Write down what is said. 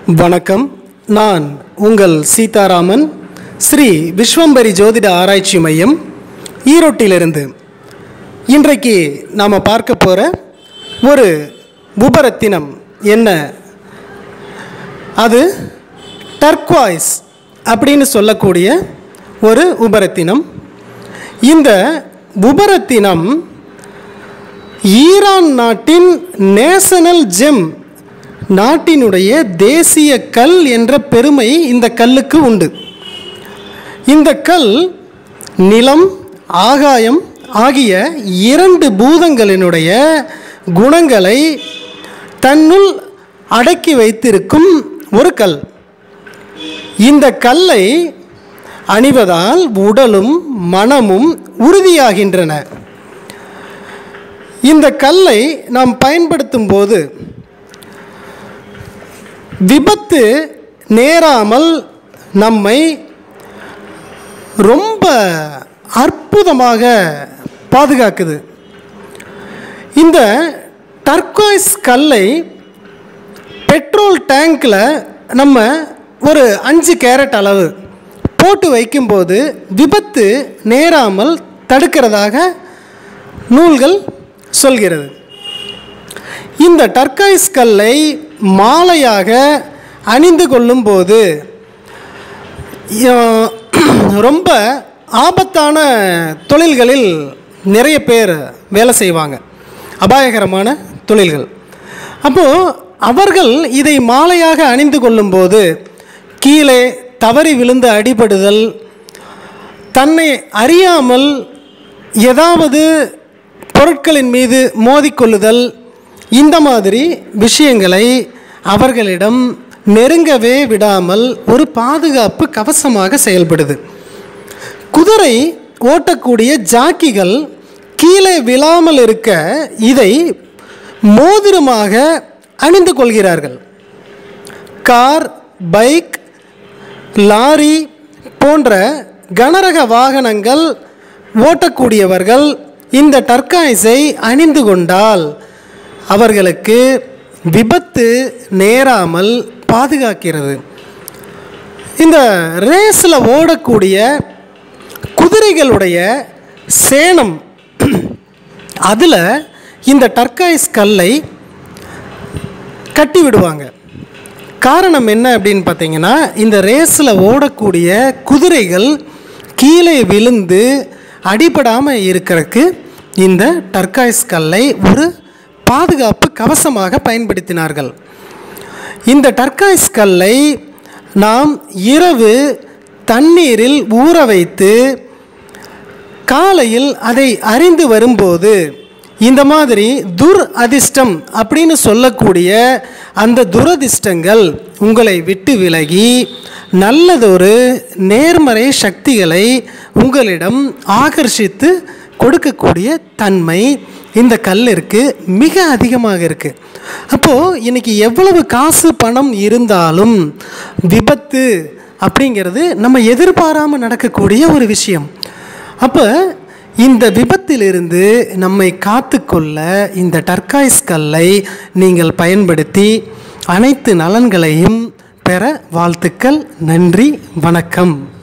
வணக்கம் நான் உங்கள் சீதாராமன் ஸ்ரீ விஸ்வம்பரி ஜோதிட ஆராய்ச்சி மையம் ஈரோட்டிலிருந்து இன்றைக்கு நாம் பார்க்க போகிற ஒரு உபரத்தினம் என்ன அது டர்க்வாய்ஸ் அப்படின்னு சொல்லக்கூடிய ஒரு உபரத்தினம் இந்த உபரத்தினம் ஈரான் நாட்டின் நேஷனல் ஜெம் நாட்டினுடைய தேசிய கல் என்ற பெருமை இந்த கல்லுக்கு உண்டு இந்த கல் நிலம் ஆகாயம் ஆகிய இரண்டு பூதங்களினுடைய குணங்களை தன்னுள் அடக்கி வைத்திருக்கும் ஒரு கல் இந்த கல்லை அணிவதால் உடலும் மனமும் உறுதியாகின்றன இந்த கல்லை நாம் பயன்படுத்தும் போது விபத்து நேராமல் நம்மை ரொம்ப அற்புதமாக பாதுகாக்குது இந்த டர்காய்ஸ் கல்லை பெட்ரோல் டேங்க்கில் நம்ம ஒரு அஞ்சு கேரட் அளவு போட்டு வைக்கும்போது விபத்து நேராமல் தடுக்கிறதாக நூல்கள் சொல்கிறது இந்த டர்காய்ஸ் கல்லை மாலையாக அணிந்து கொள்ளும்போது அஹ், ரொம்ப ஆபத்தான தொழில்களில் நிறைய பேர் வேலை செய்வாங்க அபாயகரமான தொழில்கள் அப்போது அவர்கள் இதை மாலையாக அணிந்து கொள்ளும்போது கீழே தவறி விழுந்து அடிபடுதல் தன்னை அறியாமல் ஏதாவது பொருட்களின் மீது மோதிக்கொள்ளுதல் இந்த மாதிரி விஷயங்களை அவர்களிடம் நெருங்கவே விடாமல் ஒரு பாதுகாப்பு கவசமாக செயல்படுது குதிரை ஓட்டக்கூடிய ஜாக்கிகள் கீழே விழாமல் இருக்க இதை மோதிரமாக அணிந்து கொள்கிறார்கள் கார் பைக் லாரி போன்ற கனரக வாகனங்கள் ஓட்டக்கூடியவர்கள் இந்த டர்காய்ஸை அணிந்து கொண்டால் அவர்களுக்கு விபத்து நேராமல் பாதுகாக்கிறது இந்த ரேஸில் ஓடக்கூடிய குதிரைகளுடைய சேணம் அதில் இந்த டர்காய்ஸ் கல்லை கட்டி விடுவாங்க காரணம் என்ன அப்படின்னு பார்த்தீங்கன்னா இந்த ரேஸில் ஓடக்கூடிய குதிரைகள் கீழே விழுந்து அடிபடாமல் இருக்கிறதுக்கு இந்த டர்காய்ஸ் கல்லை ஒரு பாதுகாப்பு கவசமாக பயன்படுத்தினார்கள் இந்த டர்காய்ஸ் கல்லை நாம் இரவு தண்ணீரில் ஊற வைத்து காலையில் அதை அறிந்து வரும்போது இந்த மாதிரி துர் அதிர்ஷ்டம் அப்படின்னு சொல்லக்கூடிய அந்த துரதிர்ஷ்டங்கள் உங்களை விட்டு விலகி நல்லதொரு நேர்மறை சக்திகளை உங்களிடம் ஆகர்ஷித்து கொடுக்கக்கூடிய தன்மை இந்த கல்லிற்கு மிக அதிகமாக இருக்குது அப்போது இன்னைக்கு எவ்வளவு காசு பணம் இருந்தாலும் விபத்து அப்படிங்கிறது நம்ம எதிர்பாராமல் நடக்கக்கூடிய ஒரு விஷயம் அப்போ இந்த விபத்திலிருந்து நம்மை காத்துக்கொள்ள இந்த டர்காய்ஸ் கல்லை நீங்கள் பயன்படுத்தி அனைத்து நலன்களையும் பெற வாழ்த்துக்கள் நன்றி வணக்கம்